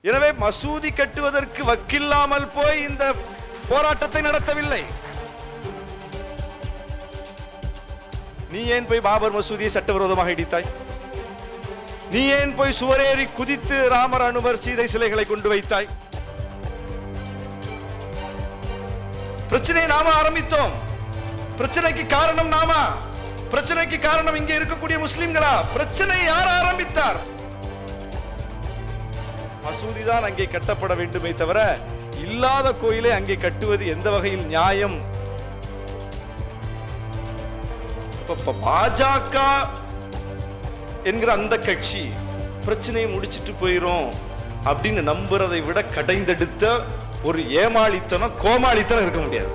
எனவே மசூதி கட்டுவதற்கு வக்கில்லாமல் போய் இந்த போராட்டத்தை நடத்தவில்லை நீ ஏன் போய் பாபர் மசூதியை சட்டவிரோதமாக இடித்தாய் நீ ஏன் போய் சுவரேறி குதித்து ராமர் அனுமர் சீதை சிலைகளை கொண்டு வைத்தாய் பிரச்சனையை நாம ஆரம்பித்தோம் பிரச்சனைக்கு காரணம் நாமா பிரச்சனைக்கு காரணம் இங்கே இருக்கக்கூடிய முஸ்லிம்களா பிரச்சனை யார் ஆரம்பித்தார் மசூதி தான் அங்கே கட்டப்பட வேண்டுமே தவிர இல்லாத கோயிலை அங்கே கட்டுவது எந்த வகையில் நியாயம் இப்ப இப்ப பாஜக என்கிற அந்த கட்சி பிரச்சனையை முடிச்சிட்டு போயிரும் அப்படின்னு நம்புறதை விட கடைந்தெடுத்த ஒரு ஏமாளித்தனம் கோமாளித்தனம் இருக்க முடியாது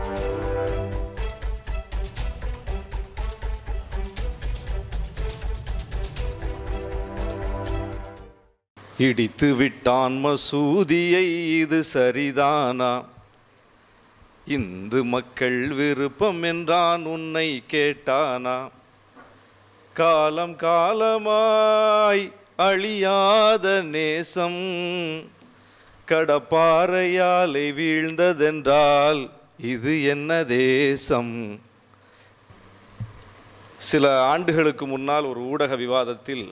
இடித்து விட்டான் மசூதியை இது சரிதானா இந்து மக்கள் விருப்பம் என்றான் உன்னை கேட்டானா காலம் காலமாய் அழியாத நேசம் கடப்பாறையாலை வீழ்ந்ததென்றால் இது என்ன தேசம் சில ஆண்டுகளுக்கு முன்னால் ஒரு ஊடக விவாதத்தில்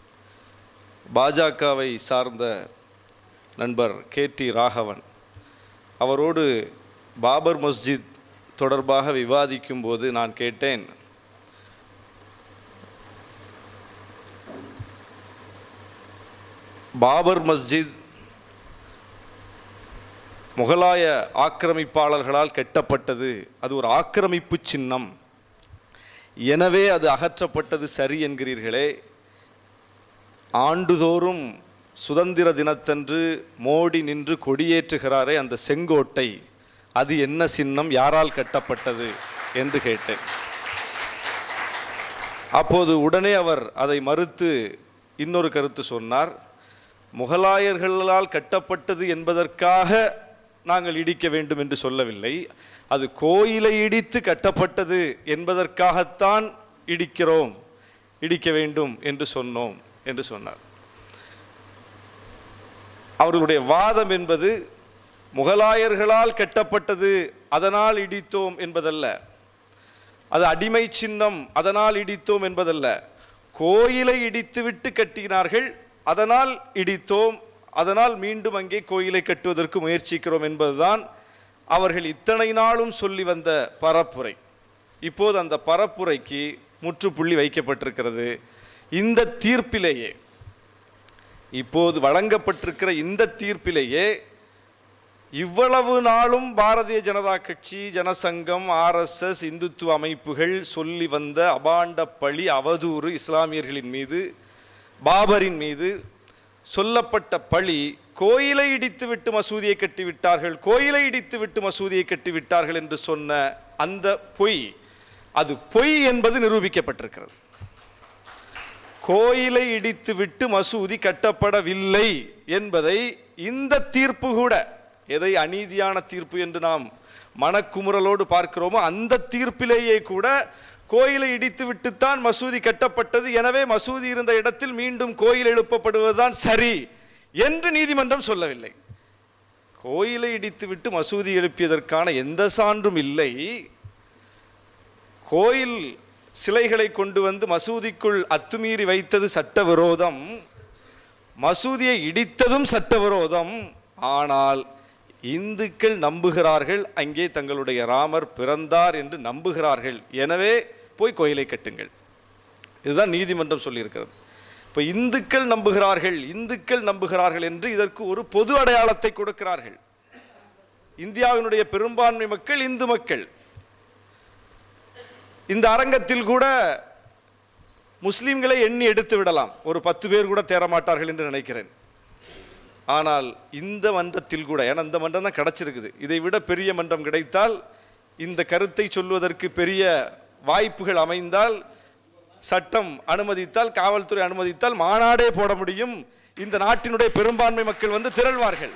பாஜகவை சார்ந்த நண்பர் கே டி ராகவன் அவரோடு பாபர் மஸ்ஜித் தொடர்பாக விவாதிக்கும் போது நான் கேட்டேன் பாபர் மஸ்ஜித் முகலாய ஆக்கிரமிப்பாளர்களால் கட்டப்பட்டது அது ஒரு ஆக்கிரமிப்பு சின்னம் எனவே அது அகற்றப்பட்டது சரி என்கிறீர்களே ஆண்டுதோறும் சுதந்திர தினத்தன்று மோடி நின்று கொடியேற்றுகிறாரே அந்த செங்கோட்டை அது என்ன சின்னம் யாரால் கட்டப்பட்டது என்று கேட்டேன் அப்போது உடனே அவர் அதை மறுத்து இன்னொரு கருத்து சொன்னார் முகலாயர்களால் கட்டப்பட்டது என்பதற்காக நாங்கள் இடிக்க வேண்டும் என்று சொல்லவில்லை அது கோயிலை இடித்து கட்டப்பட்டது என்பதற்காகத்தான் இடிக்கிறோம் இடிக்க வேண்டும் என்று சொன்னோம் என்று சொன்னார் அவர்களுடைய வாதம் என்பது முகலாயர்களால் கட்டப்பட்டது அதனால் இடித்தோம் என்பதல்ல அது அடிமை சின்னம் அதனால் இடித்தோம் என்பதல்ல கோயிலை இடித்துவிட்டு கட்டினார்கள் அதனால் இடித்தோம் அதனால் மீண்டும் அங்கே கோயிலை கட்டுவதற்கு முயற்சிக்கிறோம் என்பதுதான் அவர்கள் இத்தனை நாளும் சொல்லி வந்த பரப்புரை இப்போது அந்த பரப்புரைக்கு முற்றுப்புள்ளி வைக்கப்பட்டிருக்கிறது இந்த தீர்ப்பிலேயே இப்போது வழங்கப்பட்டிருக்கிற இந்த தீர்ப்பிலேயே இவ்வளவு நாளும் பாரதிய ஜனதா கட்சி ஜனசங்கம் ஆர்எஸ்எஸ் இந்துத்துவ அமைப்புகள் சொல்லி வந்த அபாண்ட பழி அவதூறு இஸ்லாமியர்களின் மீது பாபரின் மீது சொல்லப்பட்ட பழி கோயிலை இடித்து விட்டு மசூதியை கட்டிவிட்டார்கள் கோயிலை இடித்து விட்டு மசூதியை கட்டிவிட்டார்கள் என்று சொன்ன அந்த பொய் அது பொய் என்பது நிரூபிக்கப்பட்டிருக்கிறது கோயிலை இடித்து விட்டு மசூதி கட்டப்படவில்லை என்பதை இந்த தீர்ப்பு கூட எதை அநீதியான தீர்ப்பு என்று நாம் மனக்குமுறலோடு பார்க்கிறோமோ அந்த தீர்ப்பிலேயே கூட கோயிலை இடித்து விட்டுத்தான் மசூதி கட்டப்பட்டது எனவே மசூதி இருந்த இடத்தில் மீண்டும் கோயில் எழுப்பப்படுவதுதான் சரி என்று நீதிமன்றம் சொல்லவில்லை கோயிலை இடித்து விட்டு மசூதி எழுப்பியதற்கான எந்த சான்றும் இல்லை கோயில் சிலைகளை கொண்டு வந்து மசூதிக்குள் அத்துமீறி வைத்தது சட்டவிரோதம் மசூதியை இடித்ததும் சட்டவிரோதம் ஆனால் இந்துக்கள் நம்புகிறார்கள் அங்கே தங்களுடைய ராமர் பிறந்தார் என்று நம்புகிறார்கள் எனவே போய் கோயிலை கட்டுங்கள் இதுதான் நீதிமன்றம் சொல்லியிருக்கிறது இப்போ இந்துக்கள் நம்புகிறார்கள் இந்துக்கள் நம்புகிறார்கள் என்று இதற்கு ஒரு பொது அடையாளத்தை கொடுக்கிறார்கள் இந்தியாவினுடைய பெரும்பான்மை மக்கள் இந்து மக்கள் இந்த அரங்கத்தில் கூட முஸ்லிம்களை எண்ணி எடுத்து விடலாம் ஒரு பத்து பேர் கூட தேரமாட்டார்கள் என்று நினைக்கிறேன் ஆனால் இந்த மன்றத்தில் கூட ஏன்னா இந்த மன்றம் தான் கிடச்சிருக்குது இதை விட பெரிய மன்றம் கிடைத்தால் இந்த கருத்தை சொல்வதற்கு பெரிய வாய்ப்புகள் அமைந்தால் சட்டம் அனுமதித்தால் காவல்துறை அனுமதித்தால் மாநாடே போட முடியும் இந்த நாட்டினுடைய பெரும்பான்மை மக்கள் வந்து திரள்வார்கள்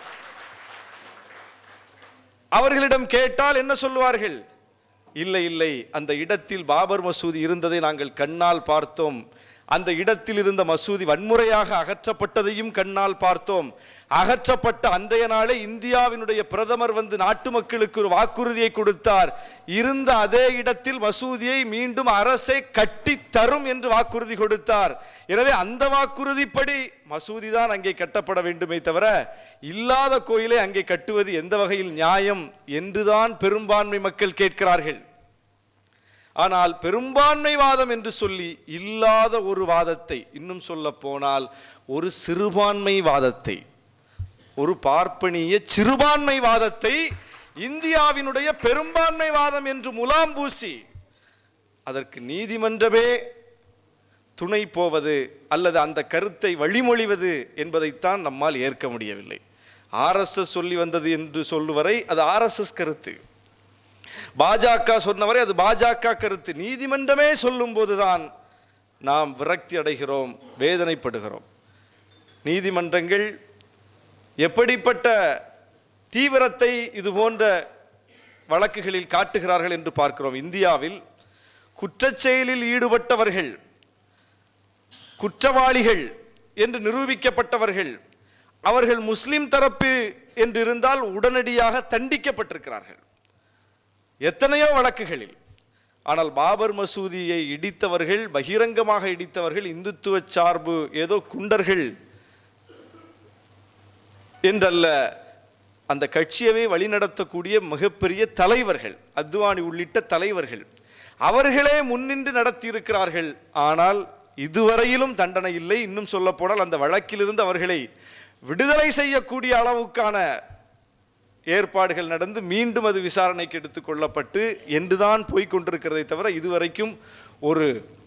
அவர்களிடம் கேட்டால் என்ன சொல்லுவார்கள் இல்லை இல்லை அந்த இடத்தில் பாபர் மசூதி இருந்ததை நாங்கள் கண்ணால் பார்த்தோம் அந்த இடத்தில் இருந்த மசூதி வன்முறையாக அகற்றப்பட்டதையும் கண்ணால் பார்த்தோம் அகற்றப்பட்ட அன்றைய நாளே இந்தியாவினுடைய பிரதமர் வந்து நாட்டு மக்களுக்கு ஒரு வாக்குறுதியை கொடுத்தார் இருந்த அதே இடத்தில் மசூதியை மீண்டும் அரசே கட்டி தரும் என்று வாக்குறுதி கொடுத்தார் எனவே அந்த வாக்குறுதிப்படி மசூதி தான் அங்கே கட்டப்பட வேண்டுமே தவிர இல்லாத கோயிலை அங்கே கட்டுவது எந்த வகையில் நியாயம் என்றுதான் பெரும்பான்மை மக்கள் கேட்கிறார்கள் ஆனால் பெரும்பான்மைவாதம் என்று சொல்லி இல்லாத ஒரு வாதத்தை இன்னும் சொல்ல போனால் ஒரு சிறுபான்மை வாதத்தை ஒரு பார்ப்பனிய சிறுபான்மை வாதத்தை இந்தியாவினுடைய பெரும்பான்மை வாதம் என்று முலாம் பூசி அதற்கு நீதிமன்றமே துணை போவது அல்லது அந்த கருத்தை வழிமொழிவது என்பதைத்தான் நம்மால் ஏற்க முடியவில்லை ஆர்எஸ்எஸ் சொல்லி வந்தது என்று சொல்லுவரை அது ஆர்எஸ்எஸ் கருத்து பாஜக சொன்னவரை அது பாஜக கருத்து நீதிமன்றமே சொல்லும் போதுதான் நாம் விரக்தி அடைகிறோம் வேதனைப்படுகிறோம் நீதிமன்றங்கள் எப்படிப்பட்ட தீவிரத்தை இது போன்ற வழக்குகளில் காட்டுகிறார்கள் என்று பார்க்கிறோம் இந்தியாவில் குற்றச்செயலில் ஈடுபட்டவர்கள் குற்றவாளிகள் என்று நிரூபிக்கப்பட்டவர்கள் அவர்கள் முஸ்லிம் தரப்பு என்று இருந்தால் உடனடியாக தண்டிக்கப்பட்டிருக்கிறார்கள் எத்தனையோ வழக்குகளில் ஆனால் பாபர் மசூதியை இடித்தவர்கள் பகிரங்கமாக இடித்தவர்கள் இந்துத்துவ சார்பு ஏதோ குண்டர்கள் என்றல்ல அந்த கட்சியவே வழிநடத்தக்கூடிய மிகப்பெரிய தலைவர்கள் அத்வானி உள்ளிட்ட தலைவர்கள் அவர்களே முன்னின்று நடத்தியிருக்கிறார்கள் ஆனால் இதுவரையிலும் தண்டனை இல்லை இன்னும் சொல்ல போனால் அந்த வழக்கிலிருந்து அவர்களை விடுதலை செய்யக்கூடிய அளவுக்கான ஏற்பாடுகள் நடந்து மீண்டும் அது விசாரணைக்கு எடுத்துக் கொள்ளப்பட்டு என்றுதான் போய்க் கொண்டிருக்கிறதை தவிர இதுவரைக்கும் ஒரு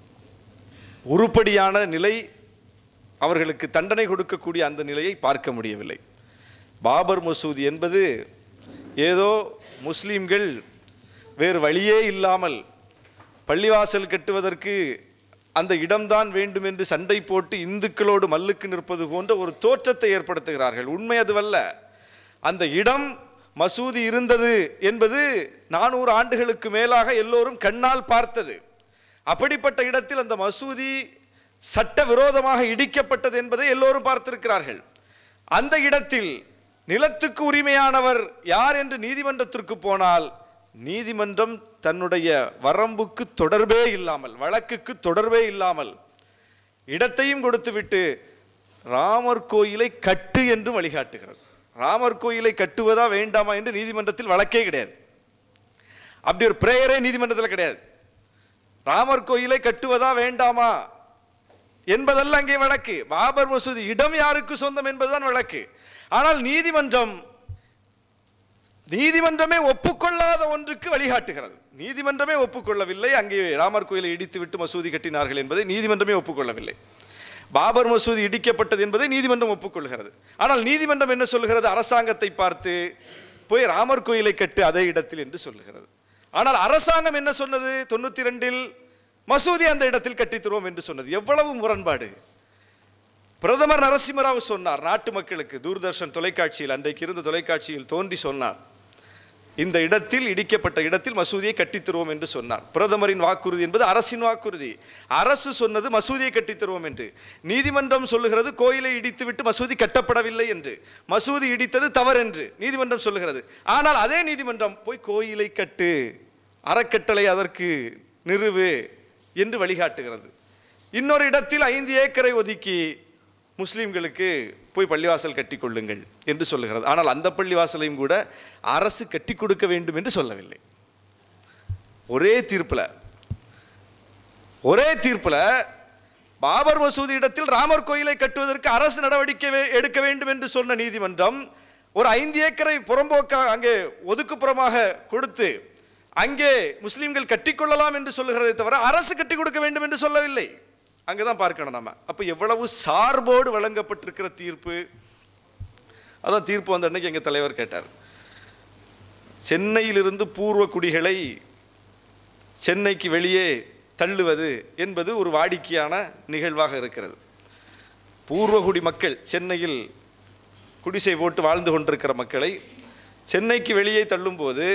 உருப்படியான நிலை அவர்களுக்கு தண்டனை கொடுக்கக்கூடிய அந்த நிலையை பார்க்க முடியவில்லை பாபர் மசூதி என்பது ஏதோ முஸ்லீம்கள் வேறு வழியே இல்லாமல் பள்ளிவாசல் கட்டுவதற்கு அந்த இடம்தான் வேண்டும் என்று சண்டை போட்டு இந்துக்களோடு மல்லுக்கு நிற்பது போன்ற ஒரு தோற்றத்தை ஏற்படுத்துகிறார்கள் உண்மை அதுவல்ல அந்த இடம் மசூதி இருந்தது என்பது நானூறு ஆண்டுகளுக்கு மேலாக எல்லோரும் கண்ணால் பார்த்தது அப்படிப்பட்ட இடத்தில் அந்த மசூதி சட்ட விரோதமாக இடிக்கப்பட்டது என்பதை எல்லோரும் பார்த்திருக்கிறார்கள் அந்த இடத்தில் நிலத்துக்கு உரிமையானவர் யார் என்று நீதிமன்றத்திற்கு போனால் நீதிமன்றம் தன்னுடைய வரம்புக்கு தொடர்பே இல்லாமல் வழக்குக்கு தொடர்பே இல்லாமல் இடத்தையும் கொடுத்துவிட்டு ராமர் கோயிலை கட்டு என்றும் வழிகாட்டுகிறது ராமர் கோயிலை கட்டுவதா வேண்டாமா என்று நீதிமன்றத்தில் வழக்கே கிடையாது அப்படி ஒரு பிரேயரே நீதிமன்றத்தில் கிடையாது ராமர் கோயிலை கட்டுவதா வேண்டாமா என்பதல்ல அங்கே வழக்கு பாபர் மசூதி இடம் யாருக்கு சொந்தம் என்பதுதான் வழக்கு ஆனால் நீதிமன்றம் நீதிமன்றமே ஒப்புக்கொள்ளாத ஒன்றுக்கு வழிகாட்டுகிறது நீதிமன்றமே ஒப்புக்கொள்ளவில்லை அங்கே ராமர் கோயிலை இடித்து விட்டு மசூதி கட்டினார்கள் என்பதை நீதிமன்றமே ஒப்புக்கொள்ளவில்லை பாபர் மசூதி இடிக்கப்பட்டது என்பதை நீதிமன்றம் ஒப்புக்கொள்கிறது ஆனால் நீதிமன்றம் என்ன சொல்லுகிறது அரசாங்கத்தை பார்த்து போய் ராமர் கோயிலை கட்டு அதே இடத்தில் என்று சொல்லுகிறது ஆனால் அரசாங்கம் என்ன சொன்னது தொண்ணூத்தி ரெண்டில் மசூதி அந்த இடத்தில் கட்டித் தருவோம் என்று சொன்னது எவ்வளவு முரண்பாடு பிரதமர் நரசிம்மராவ் சொன்னார் நாட்டு மக்களுக்கு தூர்தர்ஷன் தொலைக்காட்சியில் அன்றைக்கு இருந்த தொலைக்காட்சியில் தோன்றி சொன்னார் இந்த இடத்தில் இடிக்கப்பட்ட இடத்தில் மசூதியை கட்டித் தருவோம் என்று சொன்னார் பிரதமரின் வாக்குறுதி என்பது அரசின் வாக்குறுதி அரசு சொன்னது மசூதியை கட்டித் தருவோம் என்று நீதிமன்றம் சொல்லுகிறது கோயிலை இடித்துவிட்டு மசூதி கட்டப்படவில்லை என்று மசூதி இடித்தது தவறென்று நீதிமன்றம் சொல்லுகிறது ஆனால் அதே நீதிமன்றம் போய் கோயிலை கட்டு அறக்கட்டளை அதற்கு நிறுவு என்று வழிகாட்டுகிறது இன்னொரு இடத்தில் ஐந்து ஏக்கரை ஒதுக்கி முஸ்லீம்களுக்கு போய் பள்ளிவாசல் கட்டி கொள்ளுங்கள் என்று சொல்லுகிறது ஆனால் அந்த பள்ளிவாசலையும் கூட அரசு கட்டி கொடுக்க வேண்டும் என்று சொல்லவில்லை ஒரே தீர்ப்பில் ஒரே தீர்ப்பில் பாபர் மசூதி இடத்தில் ராமர் கோயிலை கட்டுவதற்கு அரசு நடவடிக்கை வே- எடுக்க வேண்டும் என்று சொன்ன நீதிமன்றம் ஒரு ஐந்து ஏக்கரை புறம்போக்காக அங்கே ஒதுக்குப்புறமாக கொடுத்து அங்கே முஸ்லிம்கள் கட்டிக்கொள்ளலாம் என்று சொல்லுகிறதை தவிர அரசு கட்டி கொடுக்க வேண்டும் என்று சொல்லவில்லை அங்கதான் பார்க்கணும் நம்ம அப்ப எவ்வளவு சார்போடு வழங்கப்பட்டிருக்கிற தீர்ப்பு அதான் தீர்ப்பு வந்த அன்னைக்கு எங்க தலைவர் கேட்டார் சென்னையிலிருந்து பூர்வ குடிகளை சென்னைக்கு வெளியே தள்ளுவது என்பது ஒரு வாடிக்கையான நிகழ்வாக இருக்கிறது பூர்வகுடி மக்கள் சென்னையில் குடிசை போட்டு வாழ்ந்து கொண்டிருக்கிற மக்களை சென்னைக்கு வெளியே தள்ளும்போது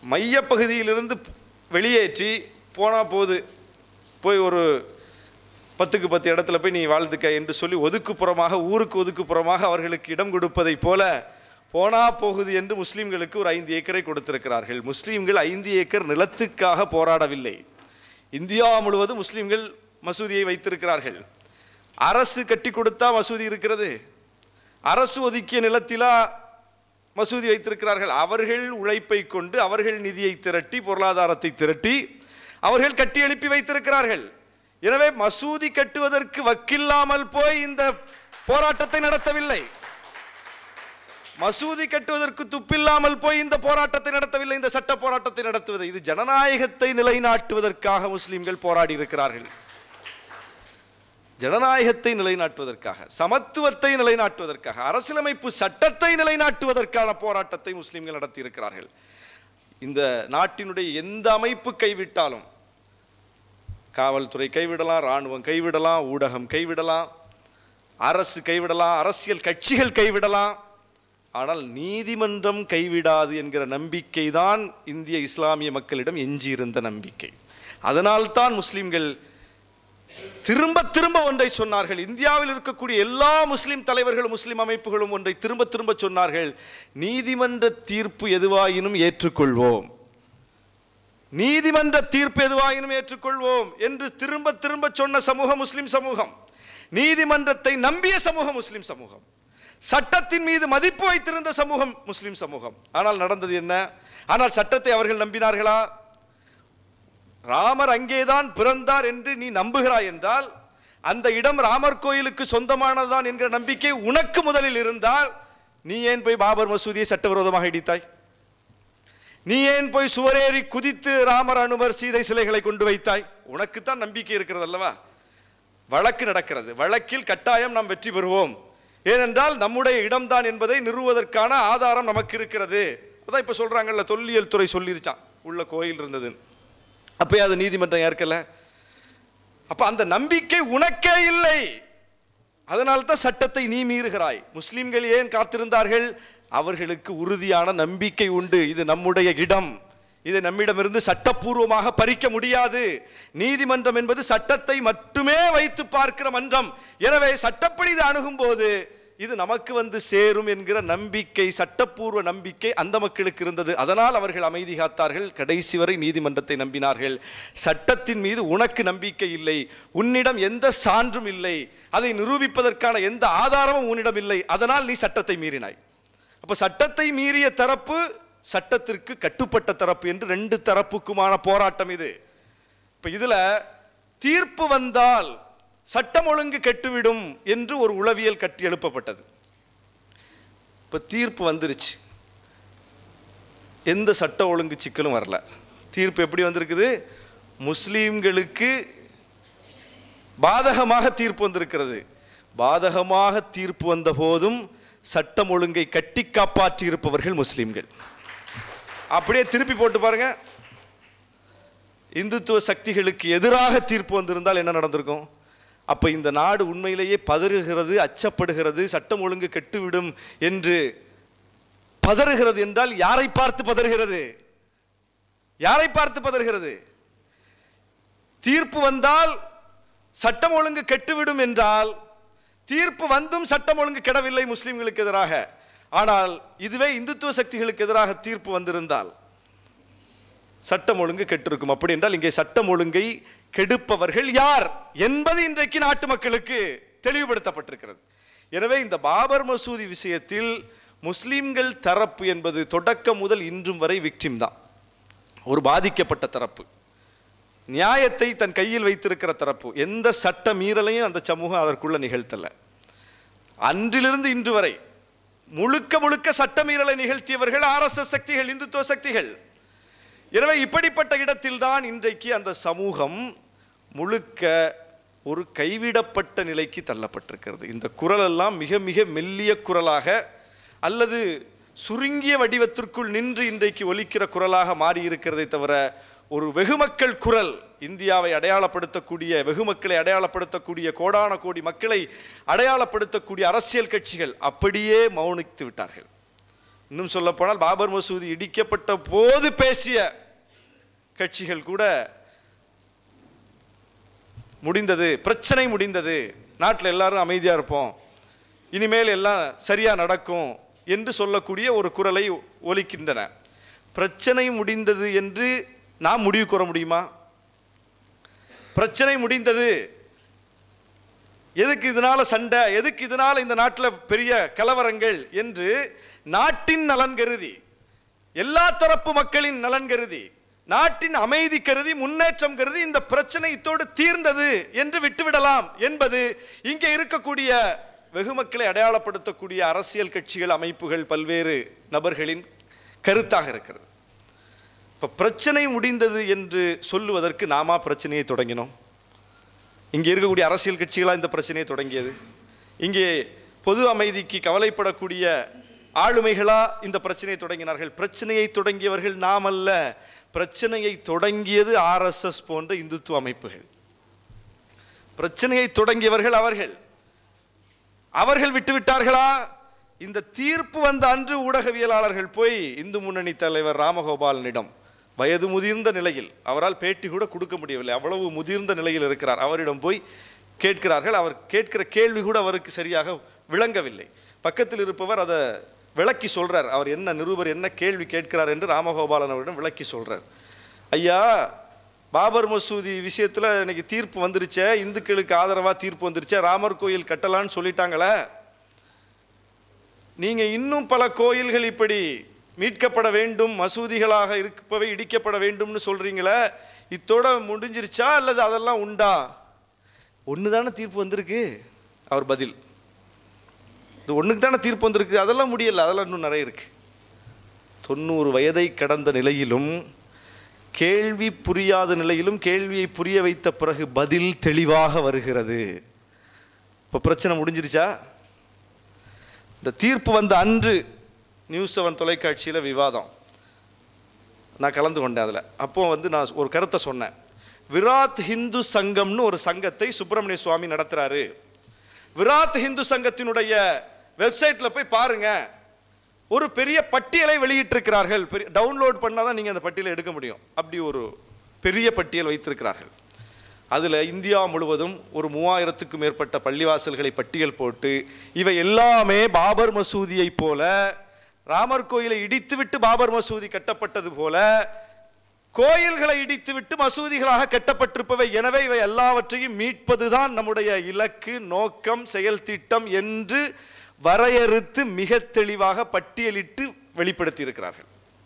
மையப்பகுதியிலிருந்து வெளியேற்றி போனால் போது போய் ஒரு பத்துக்கு பத்து இடத்துல போய் நீ வாழ்ந்துக்க என்று சொல்லி ஒதுக்குப்புறமாக ஊருக்கு ஒதுக்குப்புறமாக அவர்களுக்கு இடம் கொடுப்பதைப் போல போனா போகுது என்று முஸ்லிம்களுக்கு ஒரு ஐந்து ஏக்கரை கொடுத்திருக்கிறார்கள் முஸ்லிம்கள் ஐந்து ஏக்கர் நிலத்துக்காக போராடவில்லை இந்தியா முழுவதும் முஸ்லிம்கள் மசூதியை வைத்திருக்கிறார்கள் அரசு கட்டி கொடுத்தா மசூதி இருக்கிறது அரசு ஒதுக்கிய நிலத்திலா மசூதி வைத்திருக்கிறார்கள் அவர்கள் உழைப்பை கொண்டு அவர்கள் நிதியை திரட்டி பொருளாதாரத்தை திரட்டி அவர்கள் கட்டி எழுப்பி வைத்திருக்கிறார்கள் எனவே மசூதி கட்டுவதற்கு வக்கில்லாமல் போய் இந்த போராட்டத்தை நடத்தவில்லை மசூதி கட்டுவதற்கு துப்பில்லாமல் போய் இந்த போராட்டத்தை நடத்தவில்லை இந்த சட்ட போராட்டத்தை நடத்துவது இது ஜனநாயகத்தை நிலைநாட்டுவதற்காக முஸ்லிம்கள் போராடி இருக்கிறார்கள் ஜனநாயகத்தை நிலைநாட்டுவதற்காக சமத்துவத்தை நிலைநாட்டுவதற்காக அரசியலமைப்பு சட்டத்தை நிலைநாட்டுவதற்கான போராட்டத்தை முஸ்லிம்கள் நடத்தி இருக்கிறார்கள் இந்த நாட்டினுடைய எந்த அமைப்பு கைவிட்டாலும் காவல்துறை கைவிடலாம் இராணுவம் கைவிடலாம் ஊடகம் கைவிடலாம் அரசு கைவிடலாம் அரசியல் கட்சிகள் கைவிடலாம் ஆனால் நீதிமன்றம் கைவிடாது என்கிற நம்பிக்கை தான் இந்திய இஸ்லாமிய மக்களிடம் எஞ்சியிருந்த நம்பிக்கை அதனால்தான் முஸ்லிம்கள் திரும்ப திரும்ப ஒன்றை சொன்னார்கள் இந்தியாவில் இருக்கக்கூடிய எல்லா முஸ்லிம் தலைவர்களும் முஸ்லிம் அமைப்புகளும் ஒன்றை திரும்ப திரும்ப சொன்னார்கள் நீதிமன்ற தீர்ப்பு எதுவாயினும் ஏற்றுக்கொள்வோம் நீதிமன்ற தீர்ப்பு எதுவாயினும் ஏற்றுக்கொள்வோம் என்று திரும்ப திரும்ப சொன்ன சமூகம் முஸ்லிம் சமூகம் நீதிமன்றத்தை நம்பிய சமூகம் முஸ்லிம் சமூகம் சட்டத்தின் மீது மதிப்பு வைத்திருந்த சமூகம் முஸ்லிம் சமூகம் ஆனால் நடந்தது என்ன ஆனால் சட்டத்தை அவர்கள் நம்பினார்களா ராமர் அங்கேதான் பிறந்தார் என்று நீ நம்புகிறாய் என்றால் அந்த இடம் ராமர் கோயிலுக்கு சொந்தமானதுதான் என்கிற நம்பிக்கை உனக்கு முதலில் இருந்தால் நீ ஏன் போய் பாபர் மசூதியை சட்டவிரோதமாக இடித்தாய் நீ ஏன் போய் சுவரேறி குதித்து ராமர் அனுமர் சீதை சிலைகளை கொண்டு வைத்தாய் உனக்குத்தான் நம்பிக்கை இருக்கிறது அல்லவா வழக்கு நடக்கிறது வழக்கில் கட்டாயம் நாம் வெற்றி பெறுவோம் ஏனென்றால் நம்முடைய இடம்தான் என்பதை நிறுவுவதற்கான ஆதாரம் நமக்கு இருக்கிறது அதான் இப்போ சொல்றாங்கல்ல தொல்லியல் துறை சொல்லிருச்சான் உள்ள கோயில் இருந்ததுன்னு அப்பயே அது நீதிமன்றம் ஏற்கல அப்ப அந்த நம்பிக்கை உனக்கே இல்லை அதனால தான் சட்டத்தை நீ மீறுகிறாய் முஸ்லிம்கள் ஏன் காத்திருந்தார்கள் அவர்களுக்கு உறுதியான நம்பிக்கை உண்டு இது நம்முடைய இடம் இதை நம்மிடமிருந்து சட்டப்பூர்வமாக பறிக்க முடியாது நீதிமன்றம் என்பது சட்டத்தை மட்டுமே வைத்து பார்க்கிற மன்றம் எனவே சட்டப்படி இது அணுகும் போது இது நமக்கு வந்து சேரும் என்கிற நம்பிக்கை சட்டப்பூர்வ நம்பிக்கை அந்த மக்களுக்கு இருந்தது அதனால் அவர்கள் அமைதி காத்தார்கள் கடைசி வரை நீதிமன்றத்தை நம்பினார்கள் சட்டத்தின் மீது உனக்கு நம்பிக்கை இல்லை உன்னிடம் எந்த சான்றும் இல்லை அதை நிரூபிப்பதற்கான எந்த ஆதாரமும் உன்னிடம் இல்லை அதனால் நீ சட்டத்தை மீறினாய் அப்ப சட்டத்தை மீறிய தரப்பு சட்டத்திற்கு கட்டுப்பட்ட தரப்பு என்று ரெண்டு தரப்புக்குமான போராட்டம் இது இப்ப இதுல தீர்ப்பு வந்தால் சட்டம் ஒழுங்கு கெட்டுவிடும் என்று ஒரு உளவியல் கட்டி எழுப்பப்பட்டது இப்ப தீர்ப்பு வந்துருச்சு எந்த சட்ட ஒழுங்கு சிக்கலும் வரல தீர்ப்பு எப்படி வந்திருக்குது முஸ்லீம்களுக்கு பாதகமாக தீர்ப்பு வந்திருக்கிறது பாதகமாக தீர்ப்பு வந்த போதும் சட்டம் ஒழுங்கை கட்டி காப்பாற்றி இருப்பவர்கள் முஸ்லீம்கள் அப்படியே திருப்பி போட்டு பாருங்க இந்துத்துவ சக்திகளுக்கு எதிராக தீர்ப்பு வந்திருந்தால் என்ன நடந்திருக்கும் அப்ப இந்த நாடு உண்மையிலேயே பதறுகிறது அச்சப்படுகிறது சட்டம் ஒழுங்கு கெட்டுவிடும் என்று பதறுகிறது என்றால் யாரை பார்த்து பதறுகிறது யாரை பார்த்து பதறுகிறது தீர்ப்பு வந்தால் சட்டம் ஒழுங்கு கெட்டுவிடும் என்றால் தீர்ப்பு வந்தும் சட்டம் ஒழுங்கு கெடவில்லை முஸ்லிம்களுக்கு எதிராக ஆனால் இதுவே இந்துத்துவ சக்திகளுக்கு எதிராக தீர்ப்பு வந்திருந்தால் சட்டம் ஒழுங்கு கெட்டிருக்கும் அப்படி என்றால் இங்கே சட்டம் ஒழுங்கை கெடுப்பவர்கள் யார் என்பது இன்றைக்கு நாட்டு மக்களுக்கு தெளிவுபடுத்தப்பட்டிருக்கிறது எனவே இந்த பாபர் மசூதி விஷயத்தில் முஸ்லிம்கள் தரப்பு என்பது தொடக்கம் முதல் இன்றும் வரை விக்டிம் தான் ஒரு பாதிக்கப்பட்ட தரப்பு நியாயத்தை தன் கையில் வைத்திருக்கிற தரப்பு எந்த சட்ட மீறலையும் அந்த சமூகம் அதற்குள்ள நிகழ்த்தல அன்றிலிருந்து இன்று வரை முழுக்க முழுக்க சட்ட மீறலை நிகழ்த்தியவர்கள் ஆர்எஸ்எஸ் சக்திகள் இந்துத்துவ சக்திகள் எனவே இப்படிப்பட்ட இடத்தில்தான் இன்றைக்கு அந்த சமூகம் முழுக்க ஒரு கைவிடப்பட்ட நிலைக்கு தள்ளப்பட்டிருக்கிறது இந்த குரல் எல்லாம் மிக மிக மெல்லிய குரலாக அல்லது சுருங்கிய வடிவத்திற்குள் நின்று இன்றைக்கு ஒலிக்கிற குரலாக மாறி இருக்கிறதை தவிர ஒரு வெகுமக்கள் குரல் இந்தியாவை அடையாளப்படுத்தக்கூடிய வெகுமக்களை அடையாளப்படுத்தக்கூடிய கோடான கோடி மக்களை அடையாளப்படுத்தக்கூடிய அரசியல் கட்சிகள் அப்படியே மௌனித்து விட்டார்கள் இன்னும் சொல்லப்போனால் பாபர் மசூதி இடிக்கப்பட்ட போது பேசிய கட்சிகள் கூட முடிந்தது பிரச்சனை முடிந்தது நாட்டில் எல்லாரும் அமைதியாக இருப்போம் இனிமேல் எல்லாம் சரியாக நடக்கும் என்று சொல்லக்கூடிய ஒரு குரலை ஒலிக்கின்றன பிரச்சனை முடிந்தது என்று நாம் முடிவு கூற முடியுமா பிரச்சனை முடிந்தது எதுக்கு இதனால சண்டை எதுக்கு இதனால இந்த நாட்டில் பெரிய கலவரங்கள் என்று நாட்டின் நலன் கருதி எல்லா தரப்பு மக்களின் நலன் கருதி நாட்டின் அமைதி கருதி முன்னேற்றம் கருதி இந்த பிரச்சனை இத்தோடு தீர்ந்தது என்று விட்டுவிடலாம் என்பது இங்கே இருக்கக்கூடிய வெகு மக்களை அடையாளப்படுத்தக்கூடிய அரசியல் கட்சிகள் அமைப்புகள் பல்வேறு நபர்களின் கருத்தாக இருக்கிறது இப்போ பிரச்சனை முடிந்தது என்று சொல்லுவதற்கு நாமா பிரச்சனையை தொடங்கினோம் இங்கே இருக்கக்கூடிய அரசியல் கட்சிகளாக இந்த பிரச்சனையை தொடங்கியது இங்கே பொது அமைதிக்கு கவலைப்படக்கூடிய ஆளுமைகளா இந்த பிரச்சனையை தொடங்கினார்கள் பிரச்சனையை தொடங்கியவர்கள் நாம் அல்ல பிரச்சனையை தொடங்கியது ஆர்எஸ்எஸ் போன்ற இந்துத்துவ அமைப்புகள் பிரச்சனையை தொடங்கியவர்கள் அவர்கள் அவர்கள் விட்டுவிட்டார்களா இந்த தீர்ப்பு வந்த அன்று ஊடகவியலாளர்கள் போய் இந்து முன்னணி தலைவர் ராமகோபாலனிடம் வயது முதிர்ந்த நிலையில் அவரால் பேட்டி கூட கொடுக்க முடியவில்லை அவ்வளவு முதிர்ந்த நிலையில் இருக்கிறார் அவரிடம் போய் கேட்கிறார்கள் அவர் கேட்கிற கேள்வி கூட அவருக்கு சரியாக விளங்கவில்லை பக்கத்தில் இருப்பவர் அதை விளக்கி சொல்றார் அவர் என்ன நிருபர் என்ன கேள்வி கேட்கிறார் என்று ராமகோபாலன் அவரிடம் விளக்கி சொல்றார் ஐயா பாபர் மசூதி விஷயத்துல இன்னைக்கு தீர்ப்பு வந்துருச்சே இந்துக்களுக்கு ஆதரவா தீர்ப்பு வந்துருச்சே ராமர் கோயில் கட்டலான்னு சொல்லிட்டாங்களே நீங்க இன்னும் பல கோயில்கள் இப்படி மீட்கப்பட வேண்டும் மசூதிகளாக இருப்பவை இடிக்கப்பட வேண்டும்னு சொல்றீங்களே இத்தோட முடிஞ்சிருச்சா அல்லது அதெல்லாம் உண்டா ஒன்று தானே தீர்ப்பு வந்திருக்கு அவர் பதில் இது ஒன்றுக்கு தானே தீர்ப்பு வந்திருக்கு அதெல்லாம் முடியல அதெல்லாம் இன்னும் நிறைய இருக்கு தொண்ணூறு வயதை கடந்த நிலையிலும் கேள்வி புரியாத நிலையிலும் கேள்வியை புரிய வைத்த பிறகு பதில் தெளிவாக வருகிறது இப்போ பிரச்சனை முடிஞ்சிருச்சா இந்த தீர்ப்பு வந்த அன்று நியூஸ் செவன் தொலைக்காட்சியில் விவாதம் நான் கலந்து கொண்டேன் அதில் அப்போ வந்து நான் ஒரு கருத்தை சொன்னேன் விராத் ஹிந்து சங்கம்னு ஒரு சங்கத்தை சுப்பிரமணிய சுவாமி நடத்துறாரு விராத் ஹிந்து சங்கத்தினுடைய வெப்சைட்டில் போய் பாருங்க ஒரு பெரிய பட்டியலை வெளியிட்டிருக்கிறார்கள் பெரிய டவுன்லோட் பண்ணால் தான் நீங்கள் அந்த பட்டியலை எடுக்க முடியும் அப்படி ஒரு பெரிய பட்டியல் வைத்திருக்கிறார்கள் அதில் இந்தியா முழுவதும் ஒரு மூவாயிரத்துக்கும் மேற்பட்ட பள்ளிவாசல்களை பட்டியல் போட்டு இவை எல்லாமே பாபர் மசூதியைப் போல ராமர் கோயிலை இடித்துவிட்டு பாபர் மசூதி கட்டப்பட்டது போல கோயில்களை இடித்துவிட்டு மசூதிகளாக கட்டப்பட்டிருப்பவை எனவே இவை எல்லாவற்றையும் மீட்பதுதான் நம்முடைய இலக்கு நோக்கம் செயல் திட்டம் என்று வரையறுத்து மிக தெளிவாக பட்டியலிட்டு வெளிப்படுத்தி இருக்கிறார்கள்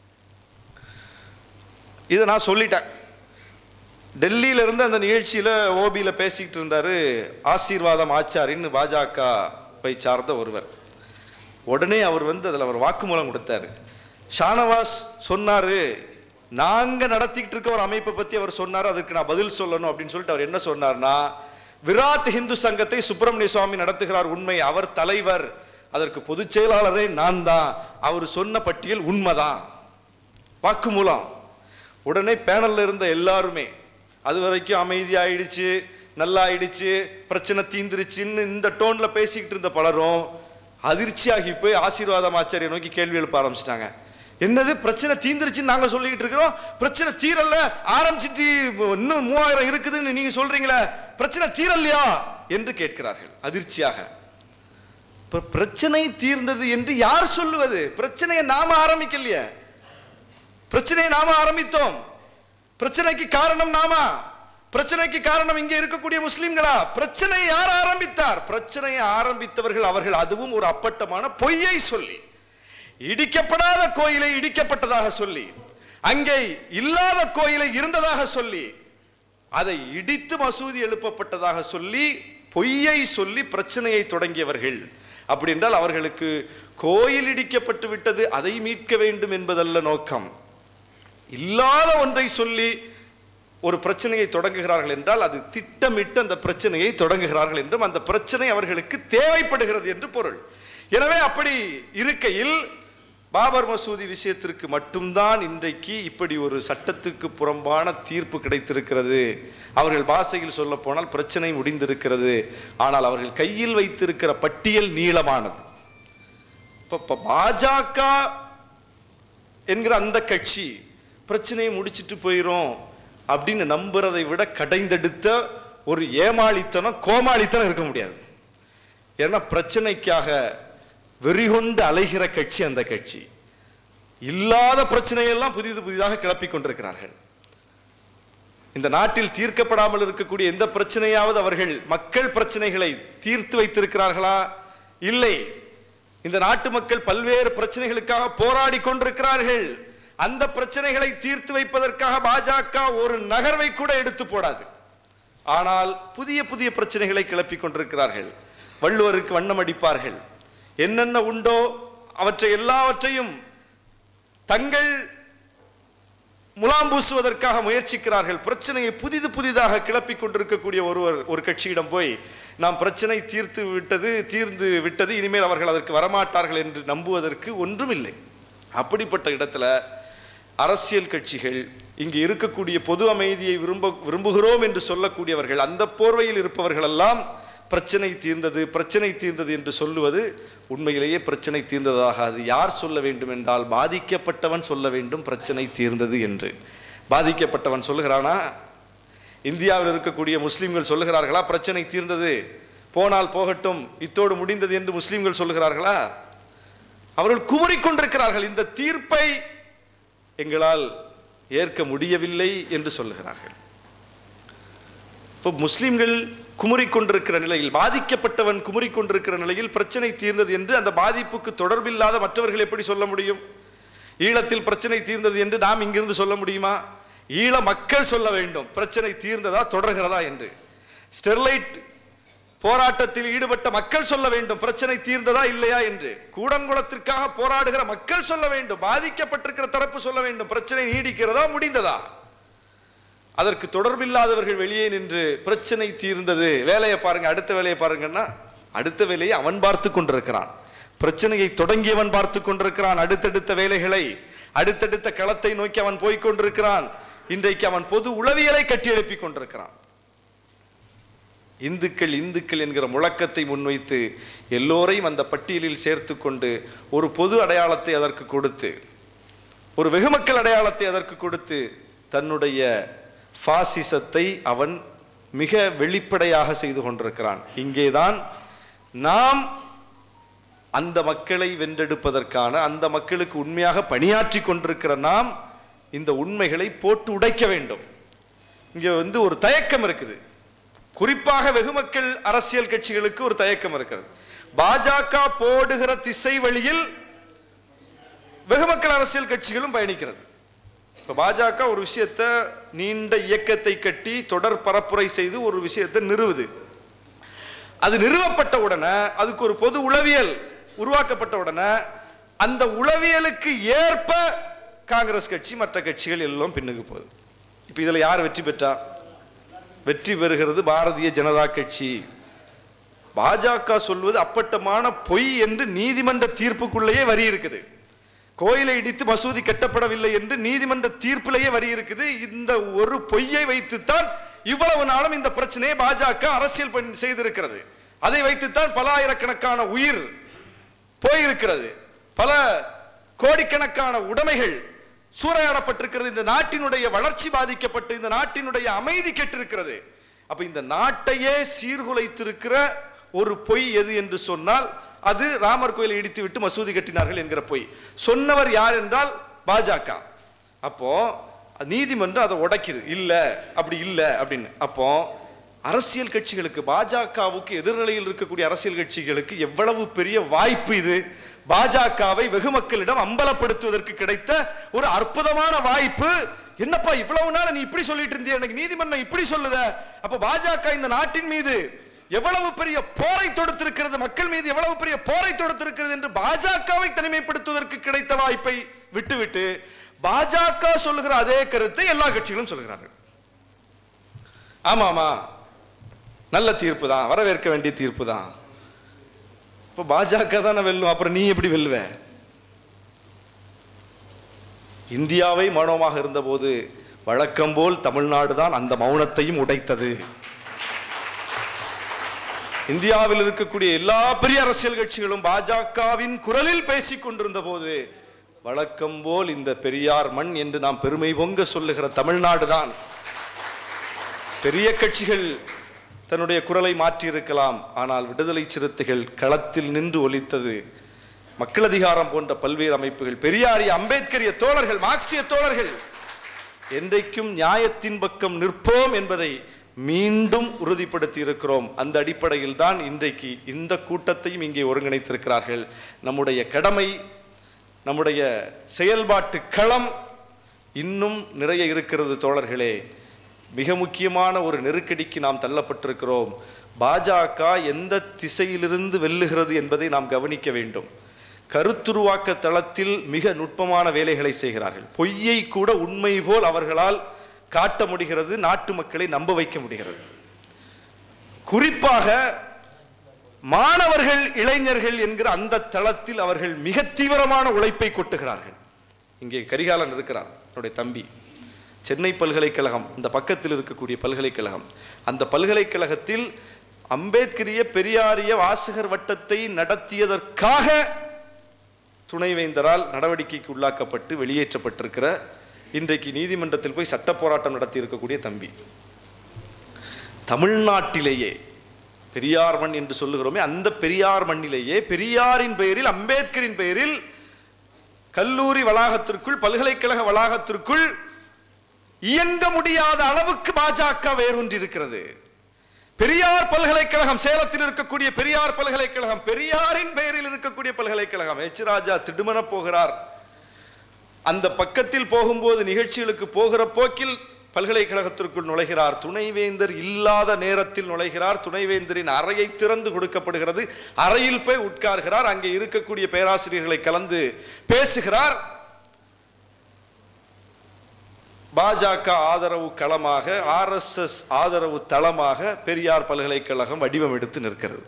இதை நான் சொல்லிட்டேன் டெல்லியில இருந்து அந்த நிகழ்ச்சியில ஓபியில பேசிக்கிட்டு இருந்தாரு ஆசீர்வாதம் ஆச்சாரின்னு பாஜகவை சார்ந்த ஒருவர் உடனே அவர் வந்து அதில் அவர் வாக்குமூலம் கொடுத்தாரு ஷானவாஸ் சொன்னாரு நாங்க நடத்திக்கிட்டு இருக்க ஒரு அமைப்பை பத்தி அவர் சொன்னார் அதுக்கு நான் பதில் சொல்லணும் அப்படின்னு சொல்லிட்டு அவர் என்ன சொன்னார்னா விராட் ஹிந்து சங்கத்தை சுப்பிரமணிய சுவாமி நடத்துகிறார் உண்மை அவர் தலைவர் அதற்கு பொதுச் செயலாளரே நான் தான் அவர் சொன்ன பட்டியல் உண்மைதான் வாக்குமூலம் உடனே பேனல்ல இருந்த எல்லாருமே அது வரைக்கும் அமைதியாயிடுச்சு நல்லா ஆயிடுச்சு பிரச்சனை தீந்துருச்சுன்னு இந்த டோன்ல பேசிக்கிட்டு இருந்த பலரும் அதிர்ச்சியாகி போய் ஆசீர்வாதம் ஆச்சாரியை நோக்கி கேள்வி எழுப்ப ஆரம்பிச்சிட்டாங்க என்னது பிரச்சனை தீந்துருச்சுன்னு நாங்க சொல்லிக்கிட்டு இருக்கிறோம் பிரச்சனை தீரல ஆரம்பிச்சிட்டு இன்னும் மூவாயிரம் இருக்குதுன்னு நீங்க சொல்றீங்களே பிரச்சனை தீரலையா என்று கேட்கிறார்கள் அதிர்ச்சியாக இப்ப பிரச்சனை தீர்ந்தது என்று யார் சொல்லுவது பிரச்சனையை நாம ஆரம்பிக்கலையே பிரச்சனையை நாம ஆரம்பித்தோம் பிரச்சனைக்கு காரணம் நாமா பிரச்சனைக்கு காரணம் இங்கே இருக்கக்கூடிய முஸ்லிம்களா பிரச்சனை யார் ஆரம்பித்தார் பிரச்சனையை ஆரம்பித்தவர்கள் அவர்கள் அதுவும் ஒரு அப்பட்டமான பொய்யை சொல்லி இடிக்கப்படாத கோயிலை இடிக்கப்பட்டதாக சொல்லி அங்கே இல்லாத கோயிலை இருந்ததாக சொல்லி அதை இடித்து மசூதி எழுப்பப்பட்டதாக சொல்லி பொய்யை சொல்லி பிரச்சனையை தொடங்கியவர்கள் அப்படி என்றால் அவர்களுக்கு கோயில் இடிக்கப்பட்டு விட்டது அதை மீட்க வேண்டும் என்பதல்ல நோக்கம் இல்லாத ஒன்றை சொல்லி ஒரு பிரச்சனையை தொடங்குகிறார்கள் என்றால் அது திட்டமிட்டு அந்த பிரச்சனையை தொடங்குகிறார்கள் என்றும் அந்த பிரச்சனை அவர்களுக்கு தேவைப்படுகிறது என்று பொருள் எனவே அப்படி இருக்கையில் பாபர் மசூதி விஷயத்திற்கு மட்டும்தான் இன்றைக்கு இப்படி ஒரு சட்டத்துக்கு புறம்பான தீர்ப்பு கிடைத்திருக்கிறது அவர்கள் பாஷையில் சொல்ல போனால் பிரச்சனை முடிந்திருக்கிறது ஆனால் அவர்கள் கையில் வைத்திருக்கிற பட்டியல் நீளமானது இப்போ பாஜக என்கிற அந்த கட்சி பிரச்சனையை முடிச்சிட்டு போயிரும் அப்படின்னு நம்புறதை விட கடைந்தெடுத்த ஒரு ஏமாளித்தனம் கோமாளித்தனம் இருக்க முடியாது ஏன்னா பிரச்சனைக்காக வெறிகொண்டு அலைகிற கட்சி அந்த கட்சி இல்லாத பிரச்சனையெல்லாம் புதிது புதிதாக கிளப்பிக் கொண்டிருக்கிறார்கள் இந்த நாட்டில் தீர்க்கப்படாமல் இருக்கக்கூடிய எந்த பிரச்சனையாவது அவர்கள் மக்கள் பிரச்சனைகளை தீர்த்து வைத்திருக்கிறார்களா இல்லை இந்த நாட்டு மக்கள் பல்வேறு பிரச்சனைகளுக்காக போராடி கொண்டிருக்கிறார்கள் அந்த பிரச்சனைகளை தீர்த்து வைப்பதற்காக பாஜக ஒரு நகர்வை கூட எடுத்து போடாது ஆனால் புதிய புதிய பிரச்சனைகளை கிளப்பிக் கொண்டிருக்கிறார்கள் வள்ளுவருக்கு வண்ணம் அடிப்பார்கள் என்னென்ன உண்டோ அவற்றை எல்லாவற்றையும் தங்கள் முலாம் பூசுவதற்காக முயற்சிக்கிறார்கள் பிரச்சனையை புதிது புதிதாக கிளப்பிக் கொண்டிருக்கக்கூடிய ஒருவர் ஒரு கட்சியிடம் போய் நாம் பிரச்சனை தீர்த்து விட்டது தீர்ந்து விட்டது இனிமேல் அவர்கள் அதற்கு வரமாட்டார்கள் என்று நம்புவதற்கு ஒன்றுமில்லை அப்படிப்பட்ட இடத்துல அரசியல் கட்சிகள் இங்கு இருக்கக்கூடிய பொது அமைதியை விரும்ப விரும்புகிறோம் என்று சொல்லக்கூடியவர்கள் அந்த போர்வையில் இருப்பவர்களெல்லாம் பிரச்சனை தீர்ந்தது பிரச்சனை தீர்ந்தது என்று சொல்லுவது உண்மையிலேயே பிரச்சனை தீர்ந்ததாகாது யார் சொல்ல வேண்டும் என்றால் பாதிக்கப்பட்டவன் சொல்ல வேண்டும் பிரச்சனை தீர்ந்தது என்று பாதிக்கப்பட்டவன் சொல்லுகிறானா இந்தியாவில் இருக்கக்கூடிய முஸ்லிம்கள் சொல்லுகிறார்களா பிரச்சனை தீர்ந்தது போனால் போகட்டும் இத்தோடு முடிந்தது என்று முஸ்லிம்கள் சொல்லுகிறார்களா அவர்கள் குமரிக் கொண்டிருக்கிறார்கள் இந்த தீர்ப்பை எங்களால் ஏற்க முடியவில்லை என்று சொல்லுகிறார்கள் இப்போ முஸ்லிம்கள் குமுறிக் கொண்டிருக்கிற நிலையில் பாதிக்கப்பட்டவன் குமுறிக் கொண்டிருக்கிற நிலையில் பிரச்சனை தீர்ந்தது என்று அந்த பாதிப்புக்கு தொடர்பில்லாத மற்றவர்கள் எப்படி சொல்ல முடியும் ஈழத்தில் பிரச்சனை தீர்ந்தது என்று நாம் இங்கிருந்து சொல்ல முடியுமா ஈழ மக்கள் சொல்ல வேண்டும் பிரச்சனை தீர்ந்ததா தொடர்கிறதா என்று ஸ்டெர்லைட் போராட்டத்தில் ஈடுபட்ட மக்கள் சொல்ல வேண்டும் பிரச்சனை தீர்ந்ததா இல்லையா என்று கூடங்குளத்திற்காக போராடுகிற மக்கள் சொல்ல வேண்டும் பாதிக்கப்பட்டிருக்கிற தரப்பு சொல்ல வேண்டும் பிரச்சனை நீடிக்கிறதா முடிந்ததா அதற்கு தொடர்பில்லாதவர்கள் வெளியே நின்று பிரச்சனை தீர்ந்தது வேலையை பாருங்க அடுத்த வேலையை பாருங்கன்னா அடுத்த வேலையை அவன் பார்த்து கொண்டிருக்கிறான் பிரச்சனையை தொடங்கியவன் பார்த்து கொண்டிருக்கிறான் அடுத்தடுத்த வேலைகளை அடுத்தடுத்த களத்தை நோக்கி அவன் போய்க் கொண்டிருக்கிறான் இன்றைக்கு அவன் பொது உளவியலை கட்டி எழுப்பிக் கொண்டிருக்கிறான் இந்துக்கள் இந்துக்கள் என்கிற முழக்கத்தை முன்வைத்து எல்லோரையும் அந்த பட்டியலில் சேர்த்து கொண்டு ஒரு பொது அடையாளத்தை அதற்கு கொடுத்து ஒரு வெகுமக்கள் அடையாளத்தை அதற்கு கொடுத்து தன்னுடைய பாசிசத்தை அவன் மிக வெளிப்படையாக செய்து கொண்டிருக்கிறான் இங்கேதான் நாம் அந்த மக்களை வென்றெடுப்பதற்கான அந்த மக்களுக்கு உண்மையாக பணியாற்றி கொண்டிருக்கிற நாம் இந்த உண்மைகளை போட்டு உடைக்க வேண்டும் இங்க வந்து ஒரு தயக்கம் இருக்குது குறிப்பாக வெகுமக்கள் அரசியல் கட்சிகளுக்கு ஒரு தயக்கம் இருக்கிறது பாஜக போடுகிற திசை வழியில் வெகுமக்கள் அரசியல் கட்சிகளும் பயணிக்கிறது இப்ப பாஜக ஒரு விஷயத்தை நீண்ட இயக்கத்தை கட்டி தொடர் பரப்புரை செய்து ஒரு விஷயத்தை நிறுவுது அது நிறுவப்பட்ட உடனே அதுக்கு ஒரு பொது உளவியல் உருவாக்கப்பட்ட உடனே அந்த உளவியலுக்கு ஏற்ப காங்கிரஸ் கட்சி மற்ற கட்சிகள் எல்லாம் பின்னுக்கு போகுது இப்ப இதுல யார் வெற்றி பெற்றா வெற்றி பெறுகிறது பாரதிய ஜனதா கட்சி பாஜக சொல்வது அப்பட்டமான பொய் என்று நீதிமன்ற தீர்ப்புக்குள்ளேயே வரி இருக்குது கோயிலை இடித்து மசூதி கட்டப்படவில்லை என்று நீதிமன்ற தீர்ப்பிலேயே வரி இருக்குது இந்த ஒரு பொய்யை வைத்துத்தான் இவ்வளவு நாளும் இந்த பிரச்சனையை பாஜக அரசியல் பண்ணி- செய்திருக்கிறது அதை வைத்துத்தான் பல ஆயிரக்கணக்கான உயிர் போயிருக்கிறது பல கோடிக்கணக்கான உடைமைகள் சூறையாடப்பட்டிருக்கிறது இந்த நாட்டினுடைய வளர்ச்சி பாதிக்கப்பட்டு இந்த நாட்டினுடைய அமைதி கெட்டிருக்கிறது அப்ப இந்த நாட்டையே சீர்குலைத்திருக்கிற ஒரு பொய் எது என்று சொன்னால் அது ராமர் கோயிலை இடித்து விட்டு மசூதி கட்டினார்கள் என்கிற பொய் சொன்னவர் யார் என்றால் பாஜக அப்போ நீதிமன்றம் அதை உடைக்குது இல்ல அப்படி இல்ல அப்படின்னு அப்போ அரசியல் கட்சிகளுக்கு பாஜகவுக்கு எதிர்நிலையில் இருக்கக்கூடிய அரசியல் கட்சிகளுக்கு எவ்வளவு பெரிய வாய்ப்பு இது பாஜகவை வெகு மக்களிடம் அம்பலப்படுத்துவதற்கு கிடைத்த ஒரு அற்புதமான வாய்ப்பு என்னப்பா இவ்வளவு நாள் நீ இப்படி சொல்லிட்டு இருந்திய எனக்கு நீதிமன்றம் இப்படி சொல்லுத அப்ப பாஜக இந்த நாட்டின் மீது எவ்வளவு பெரிய போரை தொடுத்திருக்கிறது மக்கள் மீது எவ்வளவு பெரிய போரை தொடுத்திருக்கிறது என்று பாஜகவை தனிமைப்படுத்துவதற்கு கிடைத்த வாய்ப்பை விட்டுவிட்டு பாஜக சொல்லுகிற அதே கருத்தை எல்லா கட்சிகளும் சொல்கிறார்கள் ஆமா ஆமா நல்ல தீர்ப்பு தான் வரவேற்க வேண்டிய தீர்ப்பு தான் இப்போ பாஜக தானே வெல்லும் அப்புறம் நீ எப்படி வெல்லுவ இந்தியாவை மௌனமாக இருந்தபோது வழக்கம் போல் தமிழ்நாடு தான் அந்த மௌனத்தையும் உடைத்தது இந்தியாவில் இருக்கக்கூடிய எல்லா பெரிய அரசியல் கட்சிகளும் பாஜகவின் குரலில் பேசிக் கொண்டிருந்த போது வழக்கம் போல் இந்த பெரியார் மண் என்று நாம் பெருமை பொங்க சொல்லுகிற தமிழ்நாடு தான் பெரிய கட்சிகள் தன்னுடைய குரலை மாற்றியிருக்கலாம் ஆனால் விடுதலை சிறுத்தைகள் களத்தில் நின்று ஒலித்தது மக்கள் அதிகாரம் போன்ற பல்வேறு அமைப்புகள் பெரியாரிய அம்பேத்கரிய தோழர்கள் மார்க்சிய தோழர்கள் என்றைக்கும் நியாயத்தின் பக்கம் நிற்போம் என்பதை மீண்டும் உறுதிப்படுத்தி இருக்கிறோம் அந்த அடிப்படையில் தான் இன்றைக்கு இந்த கூட்டத்தையும் இங்கே ஒருங்கிணைத்திருக்கிறார்கள் நம்முடைய கடமை நம்முடைய செயல்பாட்டு களம் இன்னும் நிறைய இருக்கிறது தோழர்களே மிக முக்கியமான ஒரு நெருக்கடிக்கு நாம் தள்ளப்பட்டிருக்கிறோம் பாஜக எந்த திசையிலிருந்து வெல்லுகிறது என்பதை நாம் கவனிக்க வேண்டும் கருத்துருவாக்க தளத்தில் மிக நுட்பமான வேலைகளை செய்கிறார்கள் பொய்யை கூட உண்மை போல் அவர்களால் காட்ட முடிகிறது நாட்டு மக்களை நம்ப வைக்க முடிகிறது குறிப்பாக மாணவர்கள் இளைஞர்கள் என்கிற அந்த தளத்தில் அவர்கள் மிக தீவிரமான உழைப்பை கொட்டுகிறார்கள் இங்கே கரிகாலன் இருக்கிறார் என்னுடைய தம்பி சென்னை பல்கலைக்கழகம் இந்த பக்கத்தில் இருக்கக்கூடிய பல்கலைக்கழகம் அந்த பல்கலைக்கழகத்தில் அம்பேத்கரிய பெரியாரிய வாசகர் வட்டத்தை நடத்தியதற்காக துணைவேந்தரால் நடவடிக்கைக்கு உள்ளாக்கப்பட்டு வெளியேற்றப்பட்டிருக்கிற இன்றைக்கு நீதிமன்றத்தில் போய் சட்ட போராட்டம் நடத்தி இருக்கக்கூடிய தம்பி தமிழ்நாட்டிலேயே பெரியார் மண் என்று சொல்லுகிறோமே அந்த பெரியார் மண்ணிலேயே பெரியாரின் பெயரில் அம்பேத்கரின் பெயரில் கல்லூரி வளாகத்திற்குள் பல்கலைக்கழக வளாகத்திற்குள் இயங்க முடியாத அளவுக்கு பாஜக வேரூன்றிருக்கிறது பெரியார் பல்கலைக்கழகம் சேலத்தில் இருக்கக்கூடிய பெரியார் பல்கலைக்கழகம் பெரியாரின் பெயரில் இருக்கக்கூடிய பல்கலைக்கழகம் எச் ராஜா திடுமன போகிறார் அந்த பக்கத்தில் போகும்போது நிகழ்ச்சிகளுக்கு போகிற போக்கில் பல்கலைக்கழகத்திற்குள் நுழைகிறார் துணைவேந்தர் இல்லாத நேரத்தில் நுழைகிறார் துணைவேந்தரின் அறையை திறந்து கொடுக்கப்படுகிறது அறையில் போய் உட்கார்கிறார் அங்கே இருக்கக்கூடிய பேராசிரியர்களை கலந்து பேசுகிறார் பாஜக ஆதரவு களமாக ஆர்எஸ்எஸ் ஆதரவு தளமாக பெரியார் பல்கலைக்கழகம் வடிவம் எடுத்து நிற்கிறது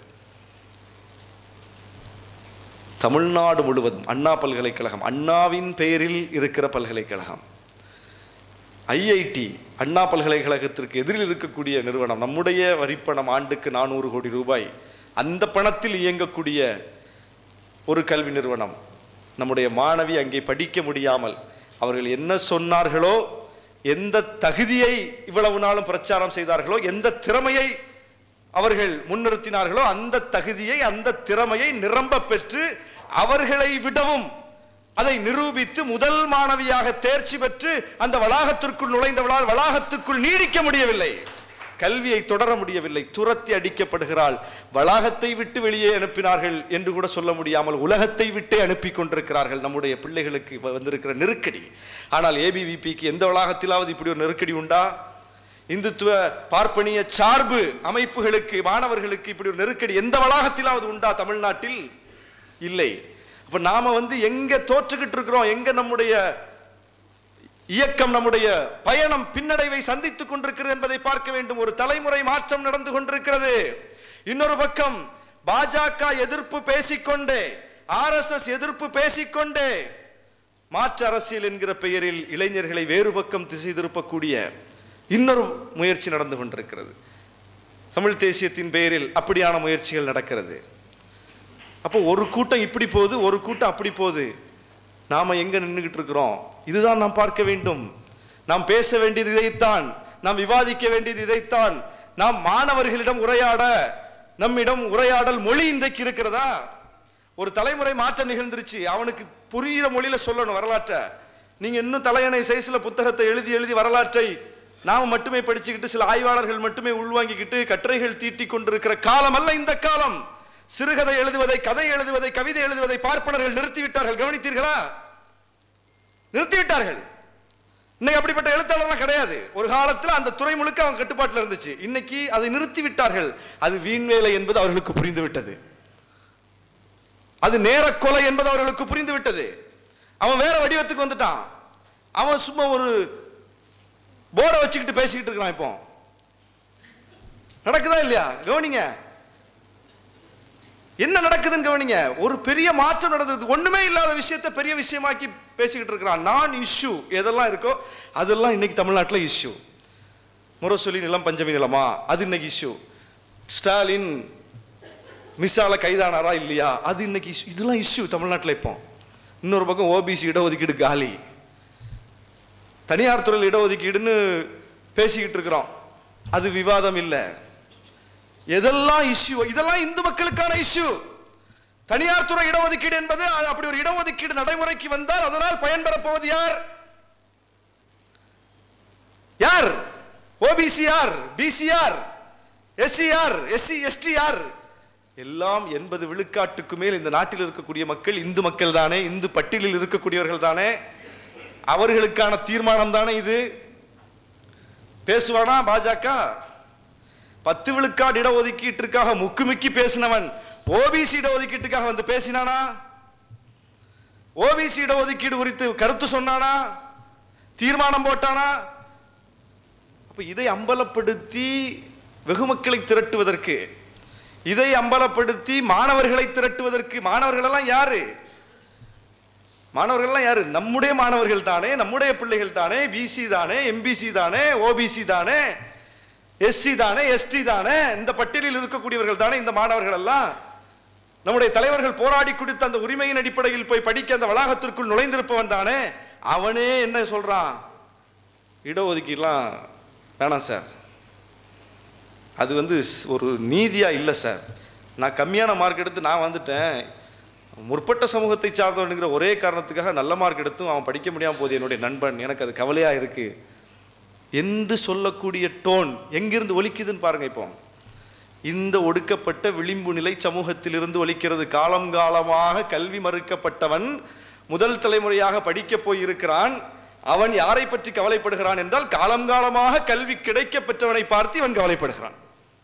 தமிழ்நாடு முழுவதும் அண்ணா பல்கலைக்கழகம் அண்ணாவின் பெயரில் இருக்கிற பல்கலைக்கழகம் ஐஐடி அண்ணா பல்கலைக்கழகத்திற்கு எதிரில் இருக்கக்கூடிய நிறுவனம் நம்முடைய வரிப்பணம் ஆண்டுக்கு நானூறு கோடி ரூபாய் அந்த பணத்தில் இயங்கக்கூடிய ஒரு கல்வி நிறுவனம் நம்முடைய மாணவி அங்கே படிக்க முடியாமல் அவர்கள் என்ன சொன்னார்களோ எந்த தகுதியை இவ்வளவு நாளும் பிரச்சாரம் செய்தார்களோ எந்த திறமையை அவர்கள் முன்னிறுத்தினார்களோ அந்த தகுதியை அந்த திறமையை நிரம்ப பெற்று அவர்களை விடவும் அதை நிரூபித்து முதல் மாணவியாக தேர்ச்சி பெற்று அந்த வளாகத்திற்குள் நுழைந்தவளால் வளாகத்துக்குள் நீடிக்க முடியவில்லை கல்வியை தொடர முடியவில்லை துரத்தி அடிக்கப்படுகிறாள் வளாகத்தை விட்டு வெளியே அனுப்பினார்கள் என்று கூட சொல்ல முடியாமல் உலகத்தை விட்டே அனுப்பி கொண்டிருக்கிறார்கள் நம்முடைய பிள்ளைகளுக்கு வந்திருக்கிற நெருக்கடி ஆனால் ஏபிவிபிக்கு எந்த வளாகத்திலாவது இப்படி ஒரு நெருக்கடி உண்டா இந்துத்துவ பார்ப்பனிய சார்பு அமைப்புகளுக்கு மாணவர்களுக்கு இப்படி ஒரு நெருக்கடி எந்த வளாகத்திலாவது உண்டா தமிழ்நாட்டில் இல்லை அப்ப நாம வந்து எங்க தோற்றுக்கிட்டு இருக்கிறோம் எங்க நம்முடைய இயக்கம் நம்முடைய பயணம் பின்னடைவை சந்தித்துக் கொண்டிருக்கிறது என்பதை பார்க்க வேண்டும் ஒரு தலைமுறை மாற்றம் நடந்து கொண்டிருக்கிறது இன்னொரு பக்கம் பாஜக எதிர்ப்பு பேசிக்கொண்டே ஆர்எஸ்எஸ் எதிர்ப்பு பேசிக்கொண்டே மாற்று அரசியல் என்கிற பெயரில் இளைஞர்களை வேறு பக்கம் திசை திருப்பக்கூடிய இன்னொரு முயற்சி நடந்து கொண்டிருக்கிறது தமிழ் தேசியத்தின் பெயரில் அப்படியான முயற்சிகள் நடக்கிறது அப்போ ஒரு கூட்டம் இப்படி போகுது ஒரு கூட்டம் அப்படி போகுது நாம எங்க நின்றுகிட்டு இருக்கிறோம் இதுதான் நாம் பார்க்க வேண்டும் நாம் பேச வேண்டியது இதைத்தான் நாம் விவாதிக்க வேண்டியது இதைத்தான் நாம் மாணவர்களிடம் உரையாட நம்மிடம் உரையாடல் மொழி இன்றைக்கு இருக்கிறதா ஒரு தலைமுறை மாற்றம் நிகழ்ந்துருச்சு அவனுக்கு புரிகிற மொழியில சொல்லணும் வரலாற்றை நீங்க இன்னும் தலையணை சைஸ்ல புத்தகத்தை எழுதி எழுதி வரலாற்றை நாம மட்டுமே படிச்சுக்கிட்டு சில ஆய்வாளர்கள் மட்டுமே உள்வாங்கிக்கிட்டு கட்டுரைகள் தீட்டி கொண்டிருக்கிற காலம் அல்ல இந்த காலம் சிறுகதை எழுதுவதை கதை எழுதுவதை கவிதை எழுதுவதை பார்ப்பனர்கள் நிறுத்திவிட்டார்கள் கவனித்தீர்களா நிறுத்திவிட்டார்கள் இன்னைக்கு அப்படிப்பட்ட எழுத்தாளர்லாம் கிடையாது ஒரு காலத்தில் அந்த துறை முழுக்க அவங்க கட்டுப்பாட்டில் இருந்துச்சு இன்னைக்கு அதை நிறுத்தி விட்டார்கள் அது வீண் வேலை என்பது அவர்களுக்கு புரிந்து விட்டது அது நேர கொலை என்பது அவர்களுக்கு புரிந்து விட்டது அவன் வேற வடிவத்துக்கு வந்துட்டான் அவன் சும்மா ஒரு போர்டை வச்சுக்கிட்டு பேசிக்கிட்டு இருக்கிறான் இப்போ நடக்குதா இல்லையா கவனிங்க என்ன நடக்குதுன்னு கவனிங்க ஒரு பெரிய மாற்றம் நடந்தது ஒண்ணுமே இல்லாத விஷயத்தை பெரிய விஷயமாக்கி பேசிக்கிட்டு இருக்கிறான் நான் இஷ்யூ எதெல்லாம் இருக்கோ அதெல்லாம் இன்னைக்கு தமிழ்நாட்டில் இஷ்யூ முரசொலி நிலம் பஞ்சமி நிலமா அது இன்னைக்கு இஷ்யூ ஸ்டாலின் மிஸ்ஸால கைதானாரா இல்லையா அது இன்னைக்கு issue. இதெல்லாம் இஷ்யூ தமிழ்நாட்டில் இப்போ இன்னொரு பக்கம் ஓபிசி இடஒதுக்கீடு காலி தனியார் துறையில் இடஒதுக்கீடுன்னு பேசிக்கிட்டு இருக்கிறோம் அது விவாதம் இல்லை எதெல்லாம் இஷ்யூ இதெல்லாம் இந்து மக்களுக்கான இஷ்யூ தனியார் துறை இடஒதுக்கீடு என்பது அ- அப்படி ஒரு இடஒதுக்கீடு நடைமுறைக்கு வந்தால் அதனால் பயன்பெறப் போவது யார் யார் ஓபிசிஆர் பிசிஆர் எஸ்சிஆர் எஸ்சி எஸ்டிஆர் எல்லாம் எண்பது விழுக்காட்டுக்கு மேல் இந்த நாட்டில் இருக்கக்கூடிய மக்கள் இந்து மக்கள் தானே இந்து பட்டியலில் இருக்கக்கூடியவர்கள் தானே அவர்களுக்கான தீர்மானம் தானே இது பேசுவானா பாஜக பத்து விழுக்காடு இடஒதுக்கீட்டிற்காக முக்குமுக்கி பேசினவன் ஓபிசி இடஒதுக்கீட்டுக்காக வந்து பேசினானா ஓபிசி இடஒதுக்கீடு குறித்து கருத்து சொன்னானா தீர்மானம் போட்டானா அப்ப இதை அம்பலப்படுத்தி வெகுமக்களை திரட்டுவதற்கு இதை அம்பலப்படுத்தி மாணவர்களை திரட்டுவதற்கு மாணவர்கள் எல்லாம் யாரு மாணவர்கள் எல்லாம் யாரு நம்முடைய மாணவர்கள் தானே நம்முடைய பிள்ளைகள் தானே பிசி தானே எம்பிசி தானே ஓபிசி தானே எஸ்சி தானே எஸ்டி தானே இந்த பட்டியலில் இருக்கக்கூடியவர்கள் தானே இந்த மாணவர்கள் எல்லாம் நம்முடைய தலைவர்கள் போராடி கொடுத்த அந்த உரிமையின் அடிப்படையில் போய் படிக்க அந்த வளாகத்திற்குள் நுழைந்திருப்பவன் தானே அவனே என்ன சொல்றான் இடஒதுக்கீடுலாம் வேணாம் சார் அது வந்து ஸ்- ஒரு நீதியா இல்லை சார் நான் கம்மியான மார்க் எடுத்து நான் வந்துட்டேன் முற்பட்ட சமூகத்தை சார்ந்தவனுங்கிற ஒரே காரணத்துக்காக நல்ல மார்க் எடுத்தும் அவன் படிக்க முடியாமல் போகுது என்னுடைய நண்பன் எனக்கு அது கவலையா இருக்கு என்று சொல்லக்கூடிய டோன் எங்கிருந்து ஒலிக்குதுன்னு பாருங்க இப்போ இந்த ஒடுக்கப்பட்ட விளிம்பு நிலை சமூகத்திலிருந்து ஒலிக்கிறது காலம் காலமாக கல்வி மறுக்கப்பட்டவன் முதல் தலைமுறையாக படிக்க போயிருக்கிறான் அவன் யாரை பற்றி கவலைப்படுகிறான் என்றால் காலம் காலமாக கல்வி கிடைக்க பெற்றவனை பார்த்து இவன் கவலைப்படுகிறான்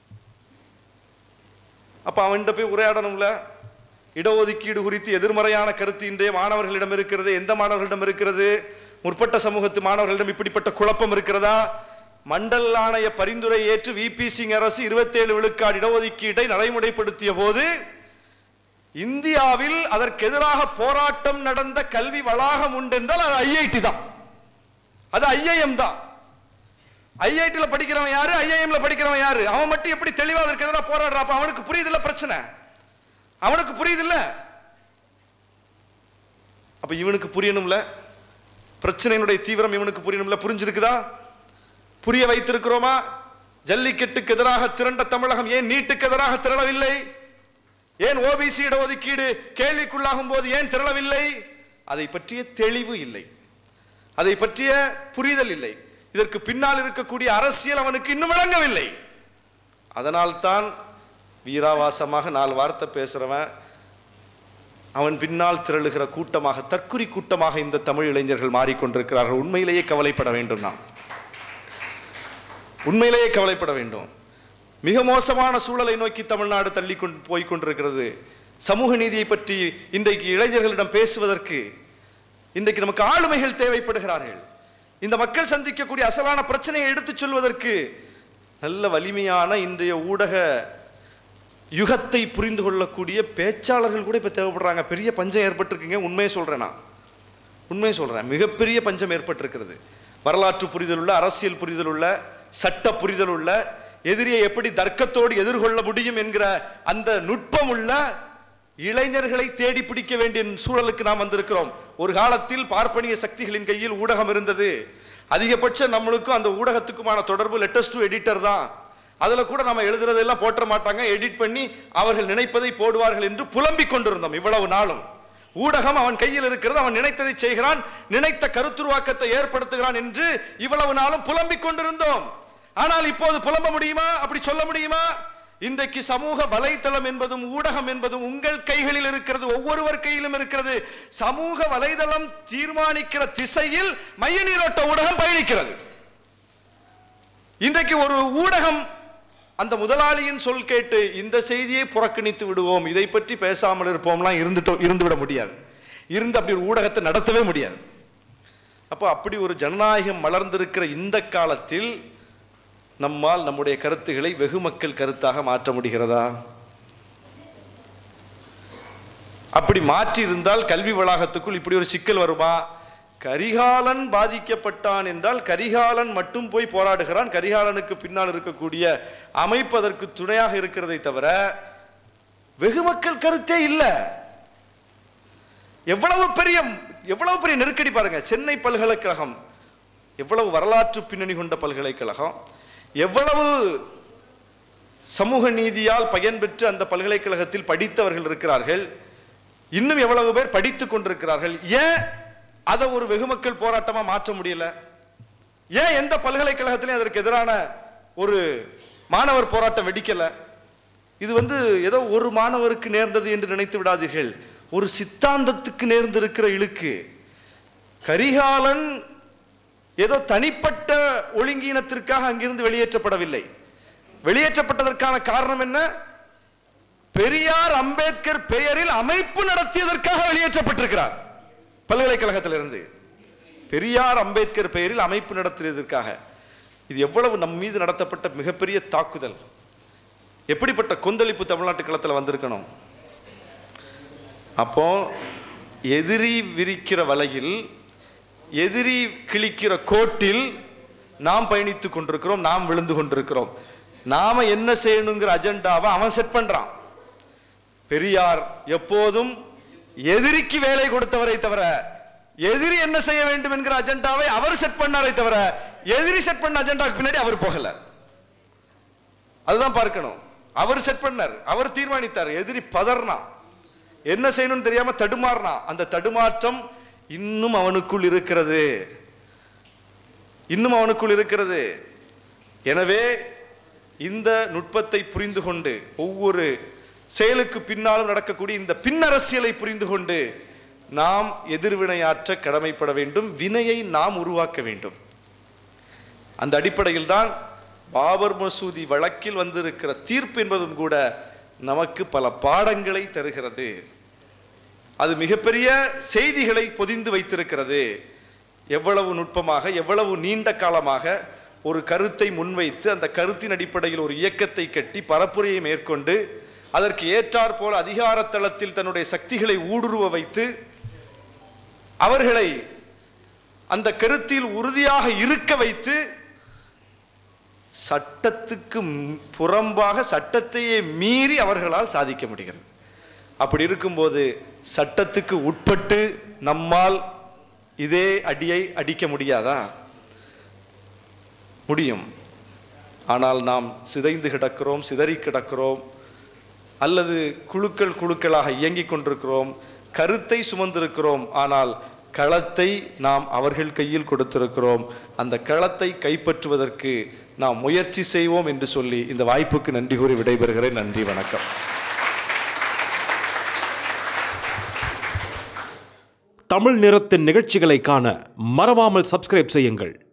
அப்ப அவன்கிட்ட போய் உரையாடணும்ல இடஒதுக்கீடு குறித்து எதிர்மறையான கருத்து இன்றைய மாணவர்களிடம் இருக்கிறது எந்த மாணவர்களிடம் இருக்கிறது முற்பட்ட சமூகத்து மாணவர்களிடம் இப்படிப்பட்ட குழப்பம் இருக்கிறதா மண்டல் ஆணைய பரிந்துரை ஏற்று விபி சிங் அரசு இருபத்தேழு விழுக்காடு இடஒதுக்கீட்டை நடைமுறைப்படுத்திய போது இந்தியாவில் அதற்கு எதிராக போராட்டம் நடந்த கல்வி வளாகம் உண்டு என்றால் அது ஐஐடி தான் அது ஐஐஎம் தான் ஐஐடில படிக்கிறவன் யாரு ஐஐஎம்ல படிக்கிறவன் யாரு அவன் மட்டும் எப்படி தெளிவா அதற்கு எதிராக போராடுறான் அப்ப அவனுக்கு புரியுதுல்ல பிரச்சனை அவனுக்கு புரியுதுல்ல அப்ப இவனுக்கு புரியணும்ல பிரச்சனையினுடைய தீவிரம் இவனுக்கு புரியணும்ல புரிஞ்சிருக்குதா புரிய வைத்திருக்கிறோமா ஜல்லிக்கட்டுக்கு எதிராக திரண்ட தமிழகம் ஏன் நீட்டுக்கு எதிராக திரளவில்லை ஏன் ஓபிசி இடஒதுக்கீடு கேள்விக்குள்ளாகும் போது ஏன் திரளவில்லை அதை பற்றிய தெளிவு இல்லை அதை பற்றிய புரிதல் இல்லை இதற்கு பின்னால் இருக்கக்கூடிய அரசியல் அவனுக்கு இன்னும் விளங்கவில்லை அதனால்தான் வீராவாசமாக நாலு வார்த்தை பேசுறவன் அவன் பின்னால் திரளுகிற கூட்டமாக தற்குறி கூட்டமாக இந்த தமிழ் இளைஞர்கள் மாறிக்கொண்டிருக்கிறார்கள் உண்மையிலேயே கவலைப்பட வேண்டும் நாம் உண்மையிலேயே கவலைப்பட வேண்டும் மிக மோசமான சூழலை நோக்கி தமிழ்நாடு தள்ளி கொண்டு போய் கொண்டிருக்கிறது சமூக நீதியை பற்றி இன்றைக்கு இளைஞர்களிடம் பேசுவதற்கு இன்றைக்கு நமக்கு ஆளுமைகள் தேவைப்படுகிறார்கள் இந்த மக்கள் சந்திக்கக்கூடிய அசலான பிரச்சனையை எடுத்துச் சொல்வதற்கு நல்ல வலிமையான இன்றைய ஊடக யுகத்தை புரிந்து கொள்ளக்கூடிய பேச்சாளர்கள் கூட இப்போ தேவைப்படுறாங்க பெரிய பஞ்சம் ஏற்பட்டிருக்குங்க உண்மையை சொல்றேன் நான் உண்மையை சொல்றேன் மிகப்பெரிய பஞ்சம் ஏற்பட்டிருக்கிறது வரலாற்று புரிதல் உள்ள அரசியல் புரிதல் உள்ள சட்ட புரிதல் உள்ள எதிரியை எப்படி தர்க்கத்தோடு எதிர்கொள்ள முடியும் என்கிற அந்த நுட்பம் உள்ள இளைஞர்களை தேடி பிடிக்க வேண்டிய சூழலுக்கு நாம் வந்திருக்கிறோம் ஒரு காலத்தில் பார்ப்பனிய சக்திகளின் கையில் ஊடகம் இருந்தது அதிகபட்சம் நம்மளுக்கும் அந்த ஊடகத்துக்குமான தொடர்பு லெட்டஸ்ட் டு எடிட்டர் தான் அதுல கூட நம்ம எழுதுறதெல்லாம் போட்ட மாட்டாங்க எடிட் பண்ணி அவர்கள் நினைப்பதை போடுவார்கள் என்று புலம்பிக் கொண்டிருந்தோம் இவ்வளவு நாளும் ஊடகம் அவன் கையில் இருக்கிறது அவன் நினைத்ததை செய்கிறான் நினைத்த கருத்துருவாக்கத்தை ஏற்படுத்துகிறான் என்று இவ்வளவு நாளும் புலம்பிக் கொண்டிருந்தோம் ஆனால் இப்போது புலம்ப முடியுமா அப்படி சொல்ல முடியுமா இன்றைக்கு சமூக வலைத்தளம் என்பதும் ஊடகம் என்பதும் உங்கள் கைகளில் இருக்கிறது ஒவ்வொருவர் கையிலும் இருக்கிறது சமூக வலைதளம் தீர்மானிக்கிற திசையில் மைய நீரோட்ட ஊடகம் பயணிக்கிறது இன்றைக்கு ஒரு ஊடகம் அந்த முதலாளியின் சொல் கேட்டு இந்த செய்தியை புறக்கணித்து விடுவோம் இதை பற்றி பேசாமல் இருப்போம்லாம் இருந்துட்டோ இருந்து விட முடியாது இருந்து அப்படி ஒரு ஊடகத்தை நடத்தவே முடியாது அப்போ அப்படி ஒரு ஜனநாயகம் மலர்ந்திருக்கிற இந்த காலத்தில் நம்மால் நம்முடைய கருத்துக்களை வெகு மக்கள் கருத்தாக மாற்ற முடிகிறதா அப்படி மாற்றி இருந்தால் கல்வி வளாகத்துக்குள் இப்படி ஒரு சிக்கல் வருமா கரிகாலன் பாதிக்கப்பட்டான் என்றால் கரிகாலன் மட்டும் போய் போராடுகிறான் கரிகாலனுக்கு பின்னால் இருக்கக்கூடிய அமைப்பு அதற்கு துணையாக இருக்கிறதை தவிர வெகு மக்கள் கருத்தே இல்லை எவ்வளவு பெரிய எவ்வளவு பெரிய நெருக்கடி பாருங்க சென்னை பல்கலைக்கழகம் எவ்வளவு வரலாற்று பின்னணி கொண்ட பல்கலைக்கழகம் எவ்வளவு சமூக நீதியால் பயன்பெற்று அந்த பல்கலைக்கழகத்தில் படித்தவர்கள் இருக்கிறார்கள் இன்னும் எவ்வளவு பேர் படித்துக் கொண்டிருக்கிறார்கள் ஏன் அதை ஒரு வெகுமக்கள் போராட்டமா மாற்ற முடியல ஏன் எந்த பல்கலைக்கழகத்திலையும் அதற்கு எதிரான ஒரு மாணவர் போராட்டம் வெடிக்கல இது வந்து ஏதோ ஒரு மாணவருக்கு நேர்ந்தது என்று நினைத்து விடாதீர்கள் ஒரு சித்தாந்தத்துக்கு நேர்ந்திருக்கிற இழுக்கு கரிகாலன் ஏதோ தனிப்பட்ட ஒழுங்கீனத்திற்காக அங்கிருந்து வெளியேற்றப்படவில்லை வெளியேற்றப்பட்டதற்கான காரணம் என்ன பெரியார் அம்பேத்கர் பெயரில் அமைப்பு நடத்தியதற்காக வெளியேற்றப்பட்டிருக்கிறார் பல்கலைக்கழகத்திலிருந்து பெரியார் அம்பேத்கர் பெயரில் அமைப்பு நடத்தியதற்காக இது எவ்வளவு நம் மீது நடத்தப்பட்ட மிகப்பெரிய தாக்குதல் எப்படிப்பட்ட கொந்தளிப்பு தமிழ்நாட்டு களத்தில் வந்திருக்கணும் அப்போ எதிரி விரிக்கிற வலையில் எதிரி கிழிக்கிற கோட்டில் நாம் பயணித்துக் கொண்டிருக்கிறோம் நாம் விழுந்து கொண்டிருக்கிறோம் நாம என்ன செய்யணுங்கிற அஜெண்டாவை அவன் செட் பண்றான் பெரியார் எப்போதும் எதிரிக்கு வேலை கொடுத்தவரை தவிர எதிரி என்ன செய்ய வேண்டும் என்கிற அஜெண்டாவை அவர் செட் பண்ணாரை தவிர எதிரி செட் பண்ண அஜெண்டாவுக்கு பின்னாடி அவர் போகல அதுதான் பார்க்கணும் அவர் செட் பண்ணார் அவர் தீர்மானித்தார் எதிரி பதர்னா என்ன செய்யணும்னு தெரியாம தடுமாறினா அந்த தடுமாற்றம் இன்னும் அவனுக்குள் இருக்கிறது இன்னும் அவனுக்குள் இருக்கிறது எனவே இந்த நுட்பத்தை புரிந்து கொண்டு ஒவ்வொரு செயலுக்கு பின்னாலும் நடக்கக்கூடிய இந்த பின்னரசியலை புரிந்து கொண்டு நாம் எதிர்வினையாற்ற கடமைப்பட வேண்டும் வினையை நாம் உருவாக்க வேண்டும் அந்த அடிப்படையில் தான் பாபர் மசூதி வழக்கில் வந்திருக்கிற தீர்ப்பு என்பதும் கூட நமக்கு பல பாடங்களை தருகிறது அது மிகப்பெரிய செய்திகளை பொதிந்து வைத்திருக்கிறது எவ்வளவு நுட்பமாக எவ்வளவு நீண்ட காலமாக ஒரு கருத்தை முன்வைத்து அந்த கருத்தின் அடிப்படையில் ஒரு இயக்கத்தை கட்டி பரப்புரையை மேற்கொண்டு அதற்கு ஏற்றாற் போல அதிகார தளத்தில் தன்னுடைய சக்திகளை ஊடுருவ வைத்து அவர்களை அந்த கருத்தில் உறுதியாக இருக்க வைத்து சட்டத்துக்கு ம்- புறம்பாக சட்டத்தையே மீறி அவர்களால் சாதிக்க முடிகிறது அப்படி இருக்கும்போது சட்டத்துக்கு உட்பட்டு நம்மால் இதே அடியை அடிக்க முடியாதா முடியும் ஆனால் நாம் சிதைந்து கிடக்கிறோம் சிதறி கிடக்கிறோம் அல்லது குழுக்கள் குழுக்களாக இயங்கிக் கொண்டிருக்கிறோம் கருத்தை சுமந்திருக்கிறோம் ஆனால் களத்தை நாம் அவர்கள் கையில் கொடுத்திருக்கிறோம் அந்த களத்தை கைப்பற்றுவதற்கு நாம் முயற்சி செய்வோம் என்று சொல்லி இந்த வாய்ப்புக்கு நன்றி கூறி விடைபெறுகிறேன் நன்றி வணக்கம் தமிழ் நிறத்தின் நிகழ்ச்சிகளை காண மறவாமல் சப்ஸ்கிரைப் செய்யுங்கள்